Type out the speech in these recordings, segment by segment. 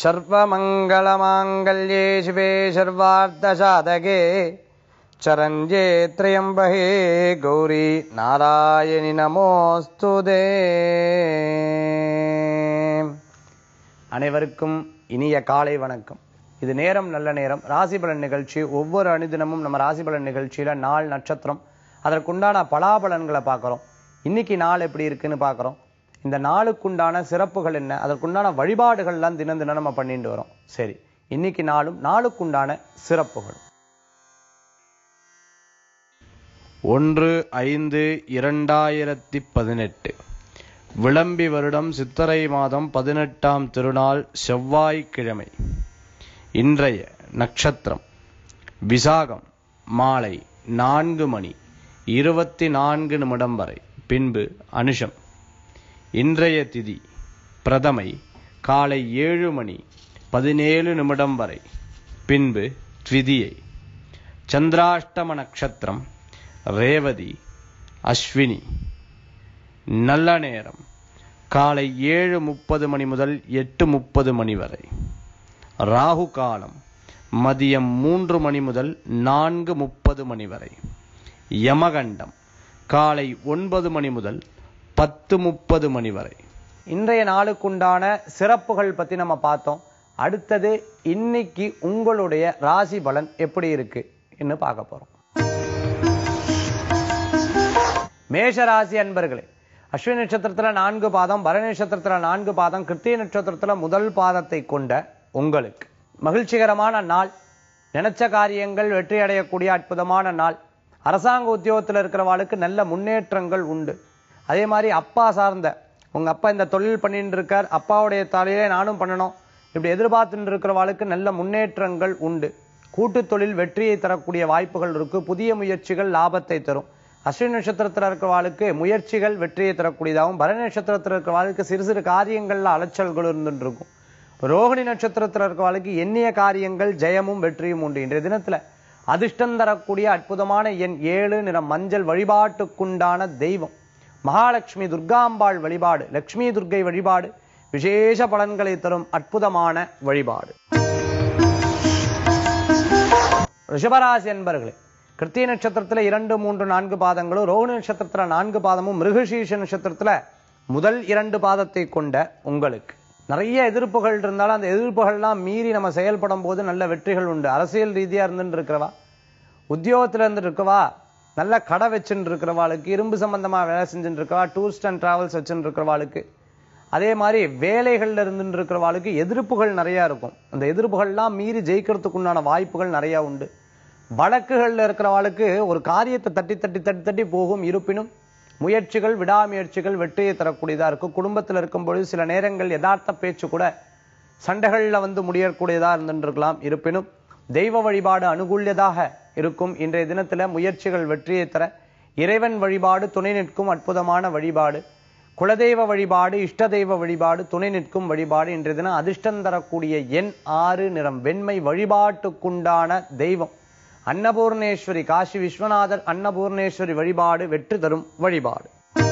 सर्वमङ्गलमाङ्गल्ये शिवे सर्वार्थसाधके चरञ्जे त्र्यम्बके गौरी नारायणि நமோஸ்து அனைவருக்கும் இனிய காலை வணக்கம் இது நேரம் நல்ல நேரம் ராசி பலன் நிகழ்ச்சி ஒவ்வொரு அனுதினமும் நம்ம ராசி பலன் நிகழ்ச்சியில நாள் நட்சத்திரம் அதற்குண்டான பலாபலன்களை பார்க்குறோம் இன்னைக்கு நாள் எப்படி இருக்குன்னு பார்க்குறோம் இந்த நாளுக்குண்டான சிறப்புகள் என்ன அதற்குண்டான வழிபாடுகள்லாம் தினம் தினம் நம்ம பண்ணிட்டு வரோம் சரி இன்னைக்கு நாளும் நாளுக்குண்டான சிறப்புகள் ஒன்று ஐந்து இரண்டாயிரத்தி பதினெட்டு விளம்பி வருடம் சித்திரை மாதம் பதினெட்டாம் திருநாள் செவ்வாய்க்கிழமை இன்றைய நட்சத்திரம் விசாகம் மாலை நான்கு மணி இருபத்தி நான்கு நிமிடம் வரை பின்பு அனுஷம் இன்றைய திதி பிரதமை காலை ஏழு மணி பதினேழு நிமிடம் வரை பின்பு த்விதியை சந்திராஷ்டம நட்சத்திரம் ரேவதி அஸ்வினி நல்ல நேரம் காலை ஏழு முப்பது மணி முதல் எட்டு முப்பது மணி வரை ராகு காலம் மதியம் மூன்று மணி முதல் நான்கு முப்பது மணி வரை யமகண்டம் காலை ஒன்பது மணி முதல் பத்து முப்பது மணி வரை இன்றைய நாளுக்குண்டான சிறப்புகள் பத்தி நம்ம பார்த்தோம் அடுத்தது இன்னைக்கு உங்களுடைய ராசி பலன் எப்படி இருக்கு என்று பார்க்க போறோம் மேஷ ராசி அன்பர்களே அஸ்வினி நட்சத்திரத்துல நான்கு பாதம் பரணி நட்சத்திரத்துல நான்கு பாதம் கிருத்திய நட்சத்திரத்துல முதல் பாதத்தை கொண்ட உங்களுக்கு மகிழ்ச்சிகரமான நாள் நினைச்ச காரியங்கள் வெற்றி அடையக்கூடிய அற்புதமான நாள் அரசாங்க உத்தியோகத்தில் இருக்கிறவாளுக்கு நல்ல முன்னேற்றங்கள் உண்டு அதே மாதிரி அப்பா சார்ந்த உங்க அப்பா இந்த தொழில் பண்ணிட்டு இருக்கார் அப்பாவுடைய தலையிலே நானும் பண்ணணும் இப்படி எதிர்பார்த்துட்டு இருக்கிறவாளுக்கு நல்ல முன்னேற்றங்கள் உண்டு கூட்டு தொழில் வெற்றியை தரக்கூடிய வாய்ப்புகள் இருக்கு புதிய முயற்சிகள் லாபத்தை தரும் அஸ்வினி நட்சத்திரத்தில் இருக்கிறவாளுக்கு முயற்சிகள் வெற்றியை தரக்கூடியதாகவும் பரணி நட்சத்திரத்தில் இருக்கிறவாளுக்கு சிறு சிறு காரியங்கள்ல அலைச்சல்கள் இருந்துட்டு இருக்கும் ரோகிணி நட்சத்திரத்தில் இருக்கிறவாளுக்கு எண்ணிய காரியங்கள் ஜெயமும் வெற்றியும் உண்டு இன்றைய தினத்துல அதிர்ஷ்டம் தரக்கூடிய அற்புதமான எண் ஏழு நிறம் மஞ்சள் வழிபாட்டுக்குண்டான தெய்வம் மகாலட்சுமி துர்காம்பாள் வழிபாடு லட்சுமி துர்க்கை வழிபாடு விசேஷ பலன்களை தரும் அற்புதமான வழிபாடு ரிஷபராசி என்பர்களே கிருத்திய நட்சத்திரத்துல இரண்டு மூன்று நான்கு பாதங்களும் ரோஹிணி நட்சத்திரத்துல நான்கு பாதமும் மிருகசீஷ நட்சத்திரத்துல முதல் இரண்டு பாதத்தை கொண்ட உங்களுக்கு நிறைய எதிர்ப்புகள் இருந்தாலும் அந்த எதிர்ப்புகள்லாம் மீறி நம்ம செயல்படும் போது நல்ல வெற்றிகள் உண்டு அரசியல் ரீதியா இருந்துட்டு இருக்கிறவா உத்தியோகத்துல இருந்துட்டு இருக்கவா நல்ல கடை வச்சுட்டு இருக்கிறவாளுக்கு இரும்பு சம்பந்தமா வேலை செஞ்சுட்டு இருக்கவா டூரிஸ்ட் அண்ட் டிராவல்ஸ் வச்சுட்டு இருக்கிறவாளுக்கு அதே மாதிரி வேலைகள்ல இருந்துட்டு இருக்கிறவாளுக்கு எதிர்ப்புகள் நிறைய இருக்கும் அந்த எதிர்ப்புகள்லாம் மீறி ஜெயிக்கிறதுக்குண்டான வாய்ப்புகள் நிறைய உண்டு வழக்குகள்ல இருக்கிறவாளுக்கு ஒரு காரியத்தை தட்டி தட்டி தட்டி தட்டி போகும் இருப்பினும் முயற்சிகள் விடாமுயற்சிகள் வெற்றியை தரக்கூடியதா இருக்கும் குடும்பத்தில் இருக்கும் பொழுது சில நேரங்கள் யதார்த்த பேச்சு கூட சண்டைகள்ல வந்து முடியக்கூடியதா இருந்துருக்கலாம் இருப்பினும் தெய்வ வழிபாடு அனுகூல்யதாக இருக்கும் இன்றைய தினத்துல முயற்சிகள் வெற்றியை தர இறைவன் வழிபாடு துணை நிற்கும் அற்புதமான வழிபாடு குலதெய்வ வழிபாடு இஷ்ட தெய்வ வழிபாடு துணை நிற்கும் வழிபாடு இன்றைய தினம் அதிர்ஷ்டம் தரக்கூடிய எண் ஆறு நிறம் வெண்மை வழிபாட்டுக்குண்டான தெய்வம் அன்னபூர்ணேஸ்வரி காசி விஸ்வநாதர் அன்னபூர்ணேஸ்வரி வழிபாடு வெற்றி தரும் வழிபாடு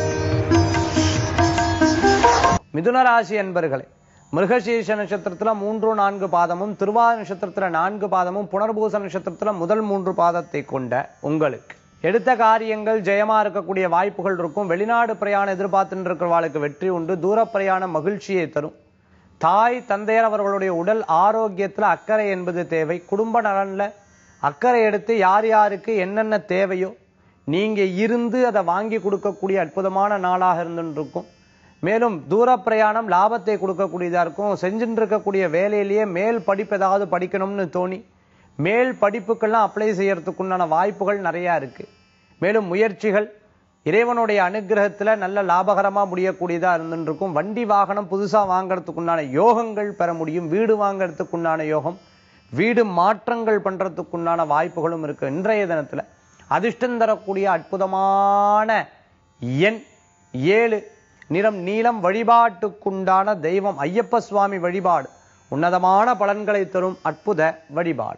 மிதுன ராசி அன்பர்களே மிருகசீர்ஷ நட்சத்திரத்துல மூன்று நான்கு பாதமும் திருவாத நட்சத்திரத்துல நான்கு பாதமும் புனர்பூச நட்சத்திரத்துல முதல் மூன்று பாதத்தை கொண்ட உங்களுக்கு எடுத்த காரியங்கள் ஜெயமா இருக்கக்கூடிய வாய்ப்புகள் இருக்கும் வெளிநாடு பிரயாணம் எதிர்பார்த்துட்டு இருக்கிறவாளுக்கு வெற்றி உண்டு தூர பிரயாணம் மகிழ்ச்சியை தரும் தாய் தந்தையர் அவர்களுடைய உடல் ஆரோக்கியத்துல அக்கறை என்பது தேவை குடும்ப நலன்ல அக்கறை எடுத்து யார் யாருக்கு என்னென்ன தேவையோ நீங்க இருந்து அதை வாங்கி கொடுக்கக்கூடிய அற்புதமான நாளாக இருந்துட்டு இருக்கும் மேலும் தூர பிரயாணம் லாபத்தை கொடுக்கக்கூடியதா இருக்கும் செஞ்சுட்டு இருக்கக்கூடிய வேலையிலேயே மேல் படிப்பு ஏதாவது படிக்கணும்னு தோணி மேல் படிப்புக்கெல்லாம் அப்ளை செய்யறதுக்குண்டான வாய்ப்புகள் நிறைய இருக்கு மேலும் முயற்சிகள் இறைவனுடைய அனுகிரகத்துல நல்ல லாபகரமா முடியக்கூடியதா இருந்துட்டு இருக்கும் வண்டி வாகனம் புதுசா வாங்குறதுக்குண்டான யோகங்கள் பெற முடியும் வீடு வாங்குறதுக்குண்டான யோகம் வீடு மாற்றங்கள் பண்றதுக்குண்டான வாய்ப்புகளும் இருக்கு இன்றைய தினத்துல அதிர்ஷ்டம் தரக்கூடிய அற்புதமான எண் ஏழு நிறம் நீலம் வழிபாட்டுக்குண்டான தெய்வம் ஐயப்ப சுவாமி வழிபாடு உன்னதமான பலன்களை தரும் அற்புத வழிபாடு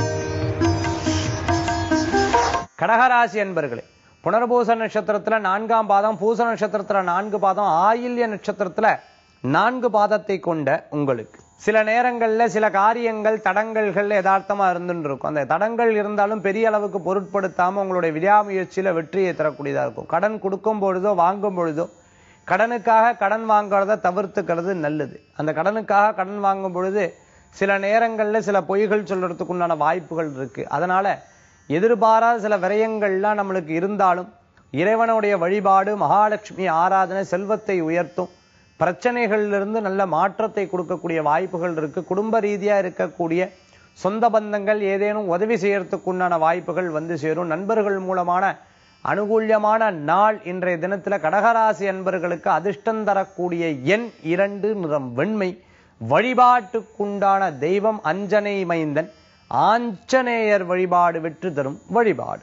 கடகராசி என்பர்களே புனர்பூச நட்சத்திரத்துல நான்காம் பாதம் பூச நட்சத்திரத்துல நான்கு பாதம் ஆயில்ய நட்சத்திரத்துல நான்கு பாதத்தை கொண்ட உங்களுக்கு சில நேரங்கள்ல சில காரியங்கள் தடங்கல்கள் யதார்த்தமா இருந்துட்டு இருக்கும் அந்த தடங்கள் இருந்தாலும் பெரிய அளவுக்கு பொருட்படுத்தாம உங்களுடைய விடாமுயற்சியில வெற்றியை தரக்கூடியதா இருக்கும் கடன் கொடுக்கும் பொழுதோ வாங்கும் பொழுதோ கடனுக்காக கடன் வாங்குறத தவிர்த்துக்கிறது நல்லது அந்த கடனுக்காக கடன் வாங்கும் பொழுது சில நேரங்கள்ல சில பொய்கள் சொல்றதுக்கு உண்டான வாய்ப்புகள் இருக்கு அதனால எதிர்பாராத சில விரயங்கள்லாம் நம்மளுக்கு இருந்தாலும் இறைவனுடைய வழிபாடு மகாலட்சுமி ஆராதனை செல்வத்தை உயர்த்தும் பிரச்சனைகளிலிருந்து நல்ல மாற்றத்தை கொடுக்கக்கூடிய வாய்ப்புகள் இருக்கு குடும்ப ரீதியா இருக்கக்கூடிய சொந்த பந்தங்கள் ஏதேனும் உதவி செய்யறதுக்கு உண்டான வாய்ப்புகள் வந்து சேரும் நண்பர்கள் மூலமான அனுகூல்யமான நாள் இன்றைய தினத்துல கடகராசி அன்பர்களுக்கு அதிர்ஷ்டம் தரக்கூடிய எண் இரண்டு நிறம் வெண்மை வழிபாட்டுக்குண்டான தெய்வம் அஞ்சனை மைந்தன் ஆஞ்சநேயர் வழிபாடு வெற்றி தரும் வழிபாடு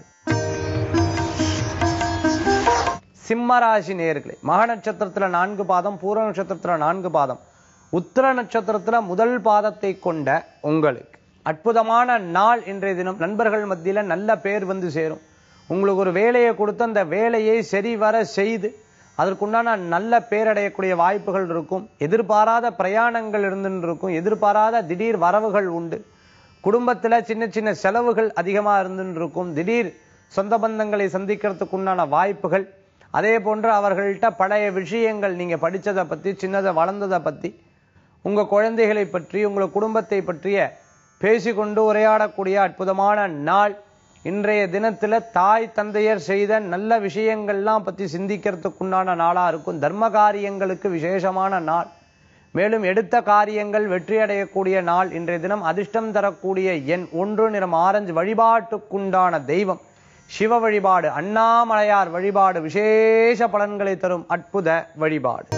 சிம்மராசி நேர்களே மக நட்சத்திரத்துல நான்கு பாதம் பூர நட்சத்திரத்துல நான்கு பாதம் உத்திர நட்சத்திரத்துல முதல் பாதத்தை கொண்ட உங்களுக்கு அற்புதமான நாள் இன்றைய தினம் நண்பர்கள் மத்தியில நல்ல பேர் வந்து சேரும் உங்களுக்கு ஒரு வேலையை கொடுத்து அந்த வேலையை சரிவர செய்து அதற்குண்டான நல்ல பேரடையக்கூடிய வாய்ப்புகள் இருக்கும் எதிர்பாராத பிரயாணங்கள் இருந்துட்டு இருக்கும் எதிர்பாராத திடீர் வரவுகள் உண்டு குடும்பத்துல சின்ன சின்ன செலவுகள் அதிகமா இருந்துட்டு இருக்கும் திடீர் சொந்த பந்தங்களை சந்திக்கிறதுக்கு உண்டான வாய்ப்புகள் அதே போன்று அவர்கள்ட்ட பழைய விஷயங்கள் நீங்க படிச்சதை பத்தி சின்னதை வளர்ந்ததை பத்தி உங்க குழந்தைகளை பற்றி உங்கள் குடும்பத்தை பற்றிய பேசிக்கொண்டு உரையாடக்கூடிய அற்புதமான நாள் இன்றைய தினத்துல தாய் தந்தையர் செய்த நல்ல விஷயங்கள்லாம் பத்தி சிந்திக்கிறதுக்குண்டான நாளா இருக்கும் தர்ம காரியங்களுக்கு விசேஷமான நாள் மேலும் எடுத்த காரியங்கள் வெற்றி அடையக்கூடிய நாள் இன்றைய தினம் அதிர்ஷ்டம் தரக்கூடிய எண் ஒன்று நிறம் ஆரஞ்சு வழிபாட்டுக்குண்டான தெய்வம் சிவ வழிபாடு அண்ணாமலையார் வழிபாடு விசேஷ பலன்களை தரும் அற்புத வழிபாடு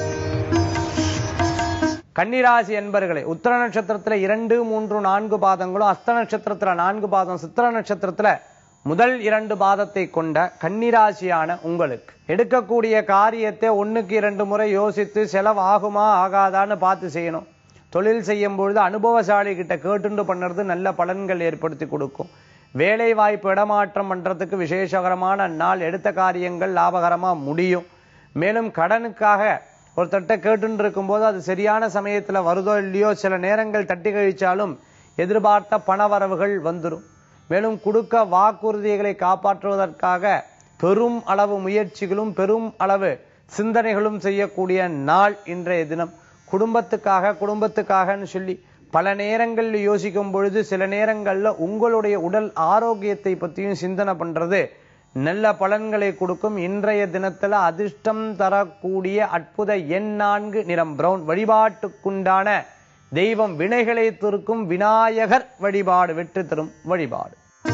கன்னிராசி என்பர்களே உத்தர நட்சத்திரத்துல இரண்டு மூன்று நான்கு பாதங்களும் அஸ்த நட்சத்திரத்துல நான்கு பாதம் சித்திர நட்சத்திரத்துல முதல் இரண்டு பாதத்தை கொண்ட கன்னிராசியான உங்களுக்கு எடுக்கக்கூடிய காரியத்தை ஒண்ணுக்கு இரண்டு முறை யோசித்து செலவு ஆகுமா ஆகாதான்னு பார்த்து செய்யணும் தொழில் செய்யும் பொழுது அனுபவசாலி கிட்ட கேட்டுண்டு பண்ணுறது நல்ல பலன்கள் ஏற்படுத்தி கொடுக்கும் வேலை வாய்ப்பு இடமாற்றம் பண்றதுக்கு விசேஷகரமான நாள் எடுத்த காரியங்கள் லாபகரமா முடியும் மேலும் கடனுக்காக ஒருத்தட்ட கேட்டுன்னு இருக்கும்போது அது சரியான சமயத்துல வருதோ இல்லையோ சில நேரங்கள் தட்டி கழிச்சாலும் எதிர்பார்த்த பண வரவுகள் வந்துடும் மேலும் கொடுக்க வாக்குறுதிகளை காப்பாற்றுவதற்காக பெரும் அளவு முயற்சிகளும் பெரும் அளவு சிந்தனைகளும் செய்யக்கூடிய நாள் இன்றைய தினம் குடும்பத்துக்காக குடும்பத்துக்காகன்னு சொல்லி பல நேரங்கள்ல யோசிக்கும் பொழுது சில நேரங்கள்ல உங்களுடைய உடல் ஆரோக்கியத்தை பத்தியும் சிந்தனை பண்றது நல்ல பலன்களை கொடுக்கும் இன்றைய தினத்துல அதிர்ஷ்டம் தரக்கூடிய அற்புத எண் நான்கு நிறம் பிரவுன் வழிபாட்டுக்குண்டான தெய்வம் வினைகளை திருக்கும் விநாயகர் வழிபாடு வெற்றி தரும் வழிபாடு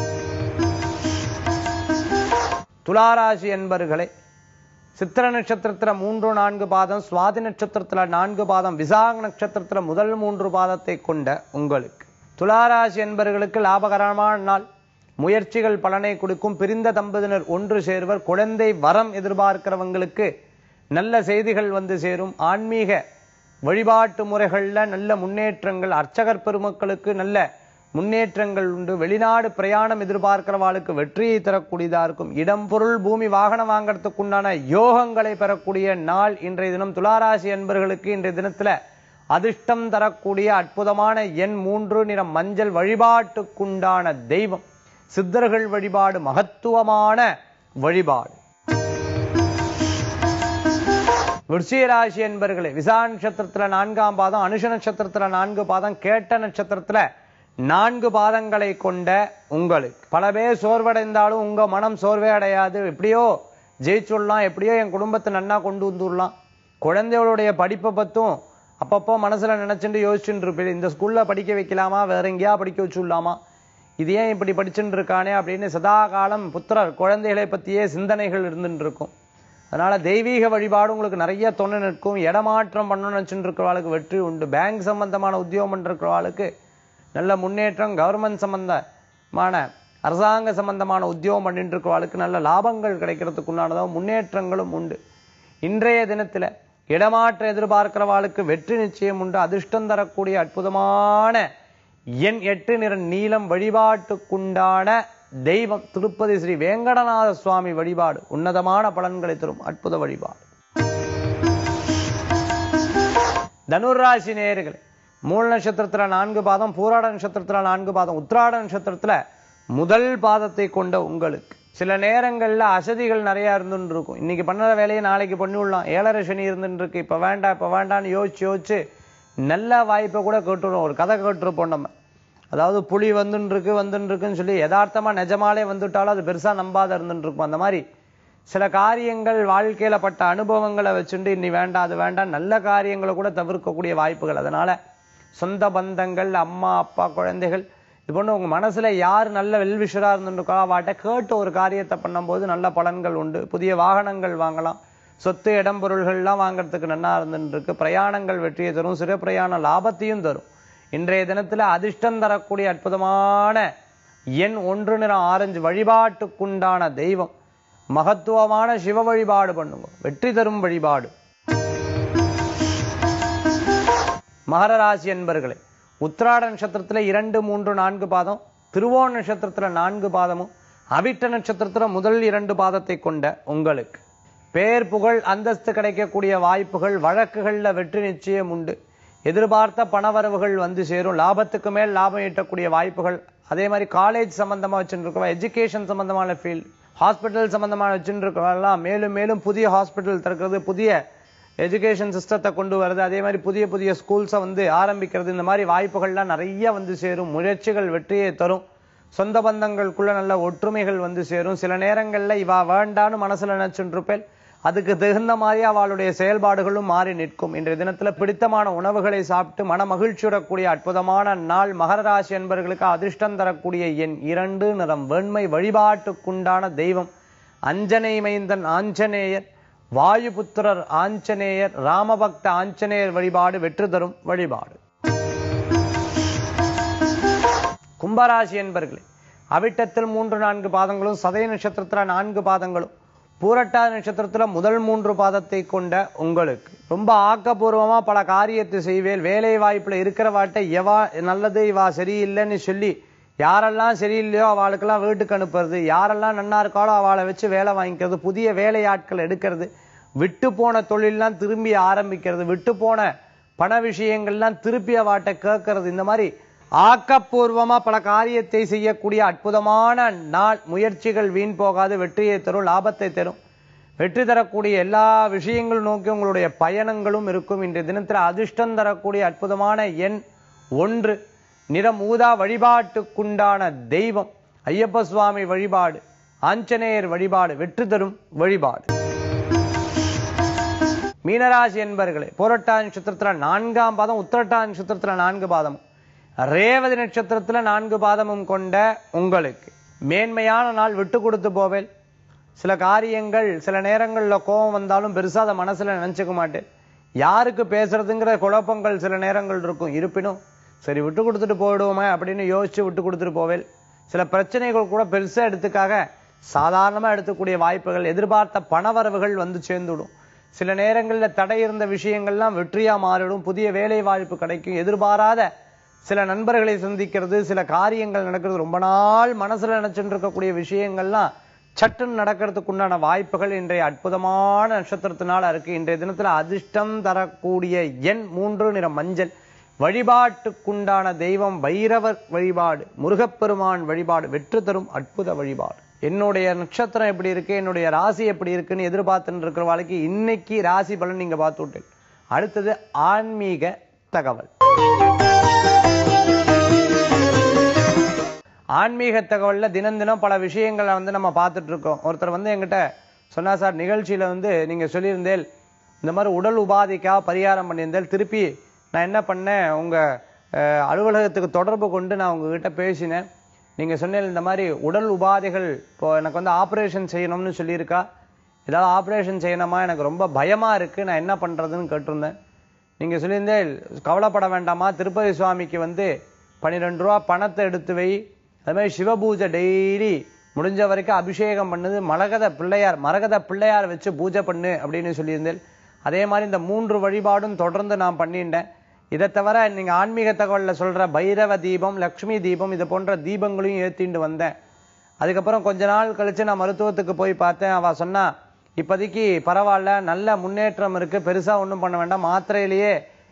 துளாராசி என்பர்களே சித்திர நட்சத்திரத்துல மூன்று நான்கு பாதம் சுவாதி நட்சத்திரத்துல நான்கு பாதம் விசாக நட்சத்திரத்துல முதல் மூன்று பாதத்தை கொண்ட உங்களுக்கு துளாராசி என்பர்களுக்கு லாபகரமான நாள் முயற்சிகள் பலனை கொடுக்கும் பிரிந்த தம்பதியினர் ஒன்று சேர்வர் குழந்தை வரம் எதிர்பார்க்கிறவங்களுக்கு நல்ல செய்திகள் வந்து சேரும் ஆன்மீக வழிபாட்டு முறைகள்ல நல்ல முன்னேற்றங்கள் அர்ச்சகர் பெருமக்களுக்கு நல்ல முன்னேற்றங்கள் உண்டு வெளிநாடு பிரயாணம் எதிர்பார்க்கிறவாளுக்கு வெற்றியை தரக்கூடியதா இருக்கும் இடம் பொருள் பூமி வாகனம் வாங்கறதுக்கு உண்டான யோகங்களை பெறக்கூடிய நாள் இன்றைய தினம் துளாராசி என்பர்களுக்கு இன்றைய தினத்துல அதிர்ஷ்டம் தரக்கூடிய அற்புதமான எண் மூன்று நிறம் மஞ்சள் வழிபாட்டுக்குண்டான தெய்வம் சித்தர்கள் வழிபாடு மகத்துவமான வழிபாடு விருச்சிக ராசி என்பர்களே விசா நட்சத்திரத்துல நான்காம் பாதம் அனுஷ நட்சத்திரத்துல நான்கு பாதம் கேட்ட நட்சத்திரத்துல நான்கு பாதங்களை கொண்ட உங்களுக்கு பல பேர் சோர்வடைந்தாலும் உங்க மனம் சோர்வே அடையாது எப்படியோ ஜெயிச்சுடலாம் எப்படியோ என் குடும்பத்தை நன்னா கொண்டு வந்துடலாம் குழந்தைகளுடைய படிப்பை பத்தும் அப்பப்போ மனசுல நினைச்சுட்டு யோசிச்சுட்டு இருப்பேன் இந்த ஸ்கூல்ல படிக்க வைக்கலாமா வேற எங்கேயா படிக்க வச்சுடலாமா இது ஏன் இப்படி படிச்சுட்டு இருக்கானே அப்படின்னு சதா காலம் புத்திரர் குழந்தைகளை பத்தியே சிந்தனைகள் இருந்துட்டு இருக்கும் அதனால தெய்வீக வழிபாடு உங்களுக்கு நிறைய தொண்ணு நிற்கும் இடமாற்றம் பண்ணணும்னு நினைச்சுட்டு இருக்கிறவாளுக்கு வெற்றி உண்டு பேங்க் சம்பந்தமான உத்தியோகம் பண்ணிருக்கிறவாளுக்கு நல்ல முன்னேற்றம் கவர்மெண்ட் சம்பந்தமான அரசாங்க சம்பந்தமான உத்தியோகம் பண்ணிட்டு இருக்கிறவாளுக்கு நல்ல லாபங்கள் கிடைக்கிறதுக்கு உண்டானதும் முன்னேற்றங்களும் உண்டு இன்றைய தினத்துல இடமாற்றம் எதிர்பார்க்கிறவாளுக்கு வெற்றி நிச்சயம் உண்டு அதிர்ஷ்டம் தரக்கூடிய அற்புதமான எண் எட்டு நிற நீலம் வழிபாட்டுக்குண்டான தெய்வம் திருப்பதி ஸ்ரீ வேங்கடநாத சுவாமி வழிபாடு உன்னதமான பலன்களை தரும் அற்புத வழிபாடு தனுராசி நேயர்களே மூல நட்சத்திரத்துல நான்கு பாதம் பூராட நட்சத்திரத்துல நான்கு பாதம் உத்திராட நட்சத்திரத்துல முதல் பாதத்தை கொண்ட உங்களுக்கு சில நேரங்கள்ல அசதிகள் நிறைய இருந்துட்டு இருக்கும் இன்னைக்கு பண்ணுற வேலையை நாளைக்கு பண்ணி விடலாம் ஏழரை சனி இருந்துட்டு இருக்கு இப்ப வேண்டாம் இப்ப வேண்டாம்னு யோசிச்சு யோசிச்சு நல்ல வாய்ப்பை கூட கேட்டுருவோம் ஒரு கதை கேட்டிருப்போம் நம்ம அதாவது புலி வந்துன்னு இருக்கு வந்துன்னு இருக்குன்னு சொல்லி யதார்த்தமா நிஜமாலே வந்துட்டாலும் அது பெருசா நம்பாத இருந்துட்டு இருக்கும் அந்த மாதிரி சில காரியங்கள் வாழ்க்கையில பட்ட அனுபவங்களை வச்சுட்டு இனி வேண்டாம் அது வேண்டாம் நல்ல காரியங்களை கூட தவிர்க்கக்கூடிய வாய்ப்புகள் அதனால சொந்த பந்தங்கள் அம்மா அப்பா குழந்தைகள் இது போன்று உங்க மனசுல யார் நல்ல வெல்விஷரா இருந்துருக்கோ அவாட்ட கேட்டு ஒரு காரியத்தை பண்ணும்போது நல்ல பலன்கள் உண்டு புதிய வாகனங்கள் வாங்கலாம் சொத்து இடம் பொருள்கள்லாம் வாங்குறதுக்கு நன்னா இருந்துட்டு இருக்கு பிரயாணங்கள் வெற்றியை தரும் சிறு பிரயாண லாபத்தையும் தரும் இன்றைய தினத்துல அதிர்ஷ்டம் தரக்கூடிய அற்புதமான எண் ஒன்று நிறம் ஆரஞ்சு வழிபாட்டுக்குண்டான தெய்வம் மகத்துவமான சிவ வழிபாடு பண்ணுங்க வெற்றி தரும் வழிபாடு மகர ராசி என்பர்களே உத்திராட நட்சத்திரத்துல இரண்டு மூன்று நான்கு பாதம் திருவோண நட்சத்திரத்துல நான்கு பாதமும் அவிட்ட நட்சத்திரத்துல முதல் இரண்டு பாதத்தை கொண்ட உங்களுக்கு பேர் புகழ் அந்தஸ்து கிடைக்கக்கூடிய வாய்ப்புகள் வழக்குகள்ல வெற்றி நிச்சயம் உண்டு எதிர்பார்த்த பணவரவுகள் வந்து சேரும் லாபத்துக்கு மேல் லாபம் ஈட்டக்கூடிய வாய்ப்புகள் அதே மாதிரி காலேஜ் சம்பந்தமா வச்சுருக்கோம் எஜுகேஷன் சம்பந்தமான ஃபீல்டு ஹாஸ்பிட்டல் சம்பந்தமான வச்சுருக்கவெல்லாம் மேலும் மேலும் புதிய ஹாஸ்பிட்டல் திறக்கிறது புதிய எஜுகேஷன் சிஸ்டத்தை கொண்டு வருது அதே மாதிரி புதிய புதிய ஸ்கூல்ஸை வந்து ஆரம்பிக்கிறது இந்த மாதிரி வாய்ப்புகள்லாம் நிறைய வந்து சேரும் முயற்சிகள் வெற்றியை தரும் சொந்த பந்தங்களுக்குள்ள நல்ல ஒற்றுமைகள் வந்து சேரும் சில நேரங்கள்ல இவா வேண்டான்னு மனசுல நினைச்சுட்டு இருப்பேன் அதுக்கு தகுந்த மாதிரி அவளுடைய செயல்பாடுகளும் மாறி நிற்கும் இன்றைய தினத்துல பிடித்தமான உணவுகளை சாப்பிட்டு மன மகிழ்ச்சியுடக்கூடிய அற்புதமான நாள் மகர ராசி என்பவர்களுக்கு அதிர்ஷ்டம் தரக்கூடிய எண் இரண்டு நிறம் வெண்மை வழிபாட்டுக்குண்டான தெய்வம் அஞ்சனை மைந்தன் ஆஞ்சநேயர் வாயுபுத்திரர் ஆஞ்சநேயர் ராமபக்த ஆஞ்சநேயர் வழிபாடு வெற்றி தரும் வழிபாடு கும்பராசி என்பர்களே அவிட்டத்தில் மூன்று நான்கு பாதங்களும் சதய நட்சத்திரத்துல நான்கு பாதங்களும் பூரட்டா நட்சத்திரத்துல முதல் மூன்று பாதத்தை கொண்ட உங்களுக்கு ரொம்ப ஆக்கப்பூர்வமா பல காரியத்தை செய்வேல் வேலை வாய்ப்புல இருக்கிற வாட்டை எவா நல்லது இவா சரியில்லைன்னு சொல்லி யாரெல்லாம் சரியில்லையோ அவளுக்கெல்லாம் வீட்டுக்கு அனுப்புறது யாரெல்லாம் நன்னா இருக்காளோ அவளை வச்சு வேலை வாங்கிக்கிறது புதிய வேலையாட்கள் எடுக்கிறது விட்டு போன தொழிலெல்லாம் திரும்பி ஆரம்பிக்கிறது விட்டு போன பண விஷயங்கள்லாம் திருப்பி அவாட்ட கேட்கறது இந்த மாதிரி ஆக்கப்பூர்வமா பல காரியத்தை செய்யக்கூடிய அற்புதமான நாள் முயற்சிகள் வீண் போகாது வெற்றியை தரும் லாபத்தை தரும் வெற்றி தரக்கூடிய எல்லா விஷயங்களும் நோக்கி உங்களுடைய பயணங்களும் இருக்கும் இன்றைய தினத்தில் அதிர்ஷ்டம் தரக்கூடிய அற்புதமான எண் ஒன்று நிறம் ஊதா வழிபாட்டுக்குண்டான தெய்வம் ஐயப்ப சுவாமி வழிபாடு ஆஞ்சநேயர் வழிபாடு வெற்றி தரும் வழிபாடு மீனராசி என்பர்களே போரட்டா நட்சத்திரத்துல நான்காம் பாதம் உத்திரட்டா நட்சத்திரத்துல நான்கு பாதமும் ரேவதி நட்சத்திரத்துல நான்கு பாதமும் கொண்ட உங்களுக்கு மேன்மையான நாள் விட்டு கொடுத்து போவேல் சில காரியங்கள் சில நேரங்கள்ல கோபம் வந்தாலும் பெருசா அதை மனசுல நினைச்சுக்க மாட்டேன் யாருக்கு பேசுறதுங்கிற குழப்பங்கள் சில நேரங்கள் இருக்கும் இருப்பினும் சரி விட்டு கொடுத்துட்டு போயிடுவோமே அப்படின்னு யோசிச்சு விட்டு கொடுத்துட்டு போவேல் சில பிரச்சனைகள் கூட பெருசா எடுத்துக்காக சாதாரணமா எடுத்துக்கூடிய வாய்ப்புகள் எதிர்பார்த்த பணவரவுகள் வந்து சேர்ந்துடும் சில நேரங்கள்ல தடை இருந்த விஷயங்கள்லாம் வெற்றியா மாறிடும் புதிய வேலை வாய்ப்பு கிடைக்கும் எதிர்பாராத சில நண்பர்களை சந்திக்கிறது சில காரியங்கள் நடக்கிறது ரொம்ப நாள் மனசுல நினைச்சுட்டு இருக்கக்கூடிய விஷயங்கள்லாம் சட்டுன்னு நடக்கிறதுக்கு உண்டான வாய்ப்புகள் இன்றைய அற்புதமான நட்சத்திரத்தினால இருக்கு இன்றைய தினத்துல அதிர்ஷ்டம் தரக்கூடிய எண் மூன்று நிற மஞ்சள் வழிபாட்டுக்குண்டான தெய்வம் பைரவர் வழிபாடு முருகப்பெருமான் வழிபாடு வெற்றி தரும் அற்புத வழிபாடு என்னுடைய நட்சத்திரம் எப்படி இருக்கு என்னுடைய ராசி எப்படி இருக்குன்னு எதிர்பார்த்துட்டு இருக்கிற வாழ்க்கை இன்னைக்கு ராசி பலன் நீங்க பார்த்து விட்டேன் அடுத்தது ஆன்மீக தகவல் ஆன்மீக தகவல்ல தினம் தினம் பல விஷயங்களை வந்து நம்ம பார்த்துட்டு இருக்கோம் ஒருத்தர் வந்து என்கிட்ட சொன்னா சார் நிகழ்ச்சியில வந்து நீங்க சொல்லியிருந்தேல் இந்த மாதிரி உடல் உபாதைக்காக பரிகாரம் பண்ணியிருந்தேன் திருப்பி நான் என்ன பண்ணேன் உங்க அஹ், அலுவலகத்துக்கு தொடர்பு கொண்டு நான் உங்ககிட்ட பேசினேன் நீங்க சொன்னேன் இந்த மாதிரி உடல் உபாதைகள் இப்போ எனக்கு வந்து ஆபரேஷன் செய்யணும்னு சொல்லியிருக்கா ஏதாவது ஆபரேஷன் செய்யணுமா எனக்கு ரொம்ப பயமா இருக்கு நான் என்ன பண்றதுன்னு கேட்டிருந்தேன் நீங்க சொல்லியிருந்தேன் கவலைப்பட வேண்டாமா திருப்பதி சுவாமிக்கு வந்து பன்னிரெண்டு ரூபா பணத்தை எடுத்து வை அது மாதிரி சிவபூஜை டெய்லி முடிஞ்ச வரைக்கும் அபிஷேகம் பண்ணுது மரகத பிள்ளையார் மரகத பிள்ளையார் வச்சு பூஜை பண்ணு அப்படின்னு சொல்லியிருந்தேன் அதே மாதிரி இந்த மூன்று வழிபாடும் தொடர்ந்து நான் பண்ணிட்டேன் இதை தவிர நீங்க ஆன்மீக தகவல்ல சொல்ற பைரவ தீபம் லக்ஷ்மி தீபம் இது போன்ற தீபங்களையும் ஏத்திண்டு வந்தேன் அதுக்கப்புறம் கொஞ்ச நாள் கழிச்சு நான் மருத்துவத்துக்கு போய் பார்த்தேன் அவ சொன்னா இப்போதைக்கு பரவாயில்ல நல்ல முன்னேற்றம் இருக்கு பெருசா ஒண்ணும் பண்ண வேண்டாம் மாத்திரையிலேயே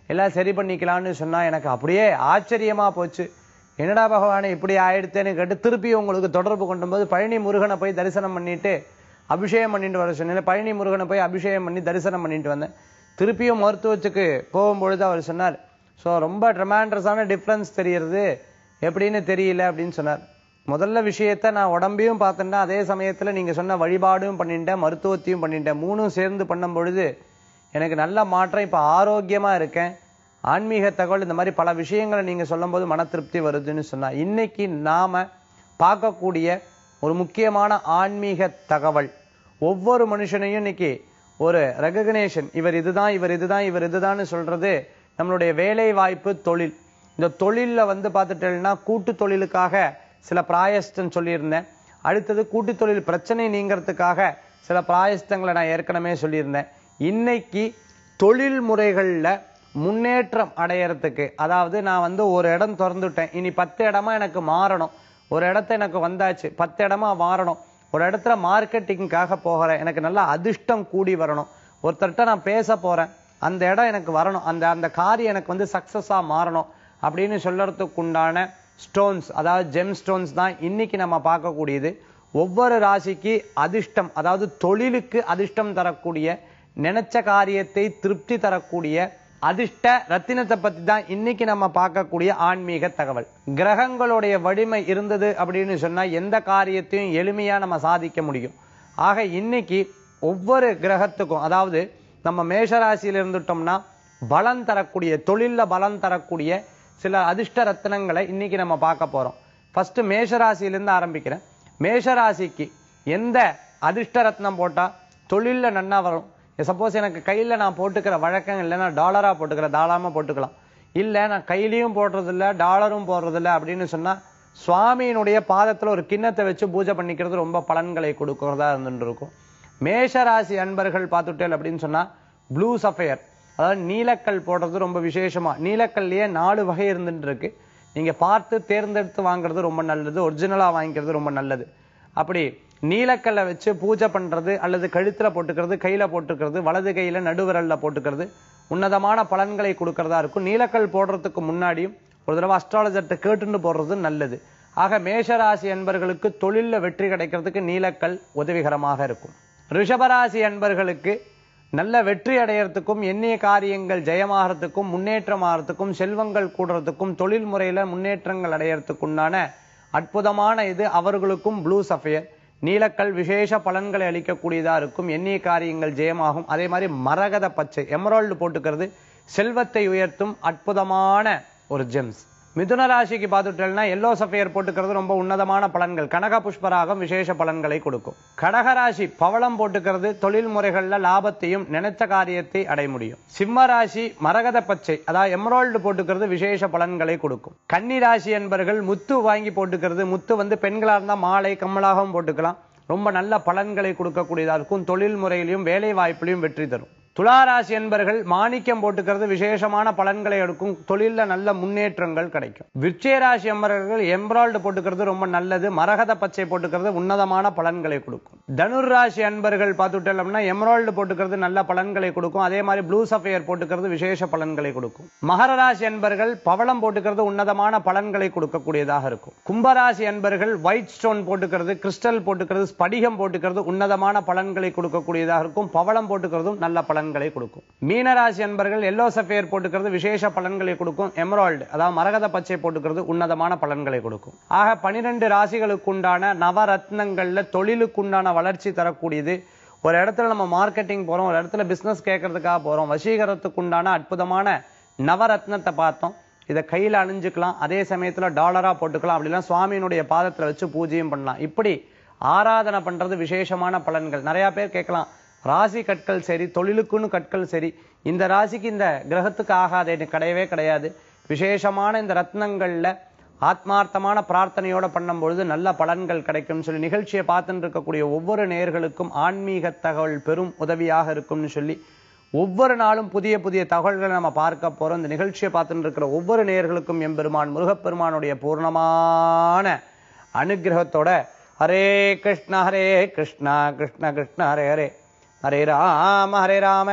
எல்லாம் சரி பண்ணிக்கலாம்னு சொன்னா எனக்கு அப்படியே ஆச்சரியமா போச்சு என்னடா பகவானே இப்படி ஆயிடுத்தேன்னு கேட்டு திருப்பி உங்களுக்கு தொடர்பு கொண்டும் போது பழனி முருகனை போய் தரிசனம் பண்ணிட்டு அபிஷேகம் பண்ணிட்டு வர சொன்னேன் பழனி முருகனை போய் அபிஷேகம் பண்ணி தரிசனம் பண்ணிட்டு வந்தேன் திருப்பியும் மருத்துவத்துக்கு போகும்பொழுது அவர் சொன்னார் ஸோ ரொம்ப ட்ரமாண்டஸான டிஃப்ரென்ஸ் தெரியறது எப்படின்னு தெரியல அப்படின்னு சொன்னார் முதல்ல விஷயத்த நான் உடம்பையும் பார்த்துட்டேன் அதே சமயத்துல நீங்க சொன்ன வழிபாடும் பண்ணிட்டேன் மருத்துவத்தையும் பண்ணிட்டேன் மூணும் சேர்ந்து பண்ணும் பொழுது எனக்கு நல்ல மாற்றம் இப்ப ஆரோக்கியமா இருக்கேன் ஆன்மீக தகவல் இந்த மாதிரி பல விஷயங்களை நீங்க சொல்லும்போது மன திருப்தி வருதுன்னு சொன்னா இன்னைக்கு நாம பார்க்கக்கூடிய ஒரு முக்கியமான ஆன்மீக தகவல் ஒவ்வொரு மனுஷனையும் இன்னைக்கு ஒரு ரெகக்னேஷன் இவர் இதுதான் இவர் இதுதான் இவர் இதுதான்னு சொல்றது நம்மளுடைய வேலை வாய்ப்பு தொழில் இந்த தொழில்ல வந்து பார்த்துட்டேன்னா கூட்டு தொழிலுக்காக சில பிராயஸ்டம் சொல்லியிருந்தேன் அடுத்தது கூட்டு தொழில் பிரச்சனை நீங்கிறதுக்காக சில பிராயஸ்தங்களை நான் ஏற்கனவே சொல்லியிருந்தேன் இன்னைக்கு தொழில் முறைகள்ல முன்னேற்றம் அடையறதுக்கு அதாவது நான் வந்து ஒரு இடம் திறந்துட்டேன் இனி பத்து இடமா எனக்கு மாறணும் ஒரு இடத்த எனக்கு வந்தாச்சு பத்து இடமா மாறணும் ஒரு இடத்துல மார்க்கெட்டிங்காக போகிறேன் எனக்கு நல்ல அதிர்ஷ்டம் கூடி வரணும் ஒருத்தர்கிட்ட நான் பேச போறேன் அந்த இடம் எனக்கு வரணும் அந்த அந்த காரியம் எனக்கு வந்து சக்சஸா மாறணும் அப்படின்னு சொல்லறதுக்கு உண்டான ஸ்டோன்ஸ் அதாவது ஜெம் ஸ்டோன்ஸ் தான் இன்னைக்கு நம்ம பார்க்கக்கூடியது ஒவ்வொரு ராசிக்கு அதிர்ஷ்டம் அதாவது தொழிலுக்கு அதிர்ஷ்டம் தரக்கூடிய நினைச்ச காரியத்தை திருப்தி தரக்கூடிய அதிர்ஷ்ட ரத்தினத்தை பத்தி தான் இன்னைக்கு நம்ம பார்க்கக்கூடிய ஆன்மீக தகவல் கிரகங்களுடைய வலிமை இருந்தது அப்படின்னு சொன்னா எந்த காரியத்தையும் எளிமையா நம்ம சாதிக்க முடியும் ஆக இன்னைக்கு ஒவ்வொரு கிரகத்துக்கும் அதாவது நம்ம மேஷராசியில இருந்துட்டோம்னா பலம் தரக்கூடிய தொழில்ல பலம் தரக்கூடிய சில அதிர்ஷ்ட ரத்தினங்களை இன்னைக்கு நம்ம பார்க்க போறோம் ஃபர்ஸ்ட் மேஷராசியிலிருந்து ஆரம்பிக்கிறேன் மேஷராசிக்கு எந்த அதிர்ஷ்ட ரத்னம் போட்டா தொழில்ல நன்னா வரும் சப்போஸ் எனக்கு கையில நான் போட்டுக்கிற வழக்கம் இல்லைன்னா டாலரா போட்டுக்கிறேன் தாராளமா போட்டுக்கலாம் இல்ல நான் கையிலையும் போடுறது இல்ல டாலரும் போடுறது இல்ல அப்படின்னு சொன்னா சுவாமியினுடைய பாதத்துல ஒரு கிண்ணத்தை வச்சு பூஜை பண்ணிக்கிறது ரொம்ப பலன்களை கொடுக்கறதா இருந்துட்டு இருக்கும் மேஷராசி அன்பர்கள் பார்த்துட்டேன் அப்படின்னு சொன்னா ப்ளூ சஃபயர் அதாவது நீலக்கல் போடுறது ரொம்ப விசேஷமா நீலக்கல்லையே நாலு வகை இருந்துட்டு இருக்கு நீங்க பார்த்து தேர்ந்தெடுத்து வாங்குறது ரொம்ப நல்லது ஒரிஜினலா வாங்கிக்கிறது ரொம்ப நல்லது அப்படி நீலக்கல்லை வச்சு பூஜை பண்றது அல்லது கழுத்துல போட்டுக்கிறது கையில போட்டுக்கிறது வலது கையில நடுவிரல்ல போட்டுக்கிறது உன்னதமான பலன்களை கொடுக்கறதா இருக்கும் நீலக்கல் போடுறதுக்கு முன்னாடியும் ஒரு தடவை அஸ்ட்ராலஜர்கிட்ட கேட்டுன்னு போடுறது நல்லது ஆக மேஷராசி அன்பர்களுக்கு தொழில்ல வெற்றி கிடைக்கிறதுக்கு நீலக்கல் உதவிகரமாக இருக்கும் ரிஷபராசி அன்பர்களுக்கு நல்ல வெற்றி அடையறதுக்கும் எண்ணிய காரியங்கள் ஜெயமாகறதுக்கும் முன்னேற்றமாகறதுக்கும் செல்வங்கள் கூடுறதுக்கும் தொழில் முறையில முன்னேற்றங்கள் அடையறதுக்குண்டான அற்புதமான இது அவர்களுக்கும் ப்ளூ சஃபயர் நீலக்கல் விசேஷ பலன்களை அளிக்கக்கூடியதா இருக்கும் எண்ணிய காரியங்கள் ஜெயமாகும் அதே மாதிரி மரகத பச்சை எமரால்டு போட்டுக்கிறது செல்வத்தை உயர்த்தும் அற்புதமான ஒரு ஜெம்ஸ் மிதுன ராசிக்கு பார்த்துட்டேன்னா எல்லோ சஃபையர் போட்டுக்கிறது ரொம்ப உன்னதமான பலன்கள் கனக புஷ்பராகம் விசேஷ பலன்களை கொடுக்கும் கடகராசி பவளம் போட்டுக்கிறது தொழில் முறைகள்ல லாபத்தையும் நினைச்ச காரியத்தை அடைய முடியும் சிம்ம ராசி மரகத பச்சை அதாவது எமரால்டு போட்டுக்கிறது விசேஷ பலன்களை கொடுக்கும் கன்னி ராசி என்பர்கள் முத்து வாங்கி போட்டுக்கிறது முத்து வந்து பெண்களா இருந்தா மாலை கம்மலாகவும் போட்டுக்கலாம் ரொம்ப நல்ல பலன்களை கொடுக்கக்கூடியதா இருக்கும் தொழில் முறையிலையும் வேலை வாய்ப்பிலையும் வெற்றி தரும் துளாராசி என்பர்கள் மாணிக்கம் போட்டுக்கிறது விசேஷமான பலன்களை எடுக்கும் தொழில்ல நல்ல முன்னேற்றங்கள் கிடைக்கும் விருச்சிகராசி என்பவர்கள் எம்ப்ராய்டு போட்டுக்கிறது ரொம்ப நல்லது மரகத பச்சை போட்டுக்கிறது உன்னதமான பலன்களை கொடுக்கும் தனுர் ராசி அன்பர்கள் பார்த்துட்டோம்னா எம்ராய்டு போட்டுக்கிறது நல்ல பலன்களை கொடுக்கும் அதே மாதிரி ப்ளூ சஃபையர் போட்டுக்கிறது விசேஷ பலன்களை கொடுக்கும் மகர ராசி அன்பர்கள் பவளம் போட்டுக்கிறது உன்னதமான பலன்களை கொடுக்கக்கூடியதாக இருக்கும் கும்பராசி அன்பர்கள் ஒயிட் ஸ்டோன் போட்டுக்கிறது கிறிஸ்டல் போட்டுக்கிறது ஸ்படிகம் போட்டுக்கிறது உன்னதமான பலன்களை கொடுக்கக்கூடியதாக இருக்கும் பவளம் போட்டுக்கிறதும் நல்ல பலன் பலன்களை கொடுக்கும் மீனராசி அன்பர்கள் எல்லோ சஃபேர் போட்டுக்கிறது விசேஷ பலன்களை கொடுக்கும் எமரால்டு அதாவது மரகத பச்சை போட்டுக்கிறது உன்னதமான பலன்களை கொடுக்கும் ஆக பனிரெண்டு ராசிகளுக்கு உண்டான நவரத்னங்கள்ல தொழிலுக்கு உண்டான வளர்ச்சி தரக்கூடியது ஒரு இடத்துல நம்ம மார்க்கெட்டிங் போறோம் ஒரு இடத்துல பிசினஸ் கேட்கறதுக்காக போறோம் வசீகரத்துக்கு உண்டான அற்புதமான நவரத்னத்தை பார்த்தோம் இதை கையில அணிஞ்சுக்கலாம் அதே சமயத்துல டாலரா போட்டுக்கலாம் அப்படிலாம் சுவாமியினுடைய பாதத்துல வச்சு பூஜையும் பண்ணலாம் இப்படி ஆராதனை பண்றது விசேஷமான பலன்கள் நிறைய பேர் கேட்கலாம் ராசி கற்கள் சரி தொழிலுக்குன்னு கற்கள் சரி இந்த ராசிக்கு இந்த கிரகத்துக்கு ஆகாது கிடையவே கிடையாது விசேஷமான இந்த ரத்னங்கள்ல ஆத்மார்த்தமான பிரார்த்தனையோட பண்ணும்பொழுது நல்ல பலன்கள் கிடைக்கும்னு சொல்லி நிகழ்ச்சியை பார்த்துட்டு இருக்கக்கூடிய ஒவ்வொரு நேயர்களுக்கும் ஆன்மீக தகவல் பெரும் உதவியாக இருக்கும்னு சொல்லி ஒவ்வொரு நாளும் புதிய புதிய தகவல்களை நம்ம பார்க்க போறோம் இந்த நிகழ்ச்சியை பார்த்துட்டு இருக்கிற ஒவ்வொரு நேயர்களுக்கும் எம்பெருமான் முருகப்பெருமானுடைய பூர்ணமான அனுகிரகத்தோட ஹரே கிருஷ்ண ஹரே கிருஷ்ணா கிருஷ்ண கிருஷ்ண ஹரே ஹரே ஹரே ராம ஹரே ராம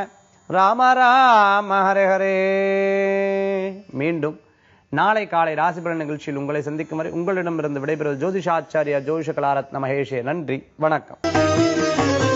ராம ராம ஹரே ஹரே மீண்டும் நாளை காலை ராசிபலன் நிகழ்ச்சியில் உங்களை சந்திக்கும் வரை உங்களிடமிருந்து விடைபெறுவது ஜோதிஷாச்சாரியா ஜோதிஷ கலாரத்ன மகேஷே நன்றி வணக்கம்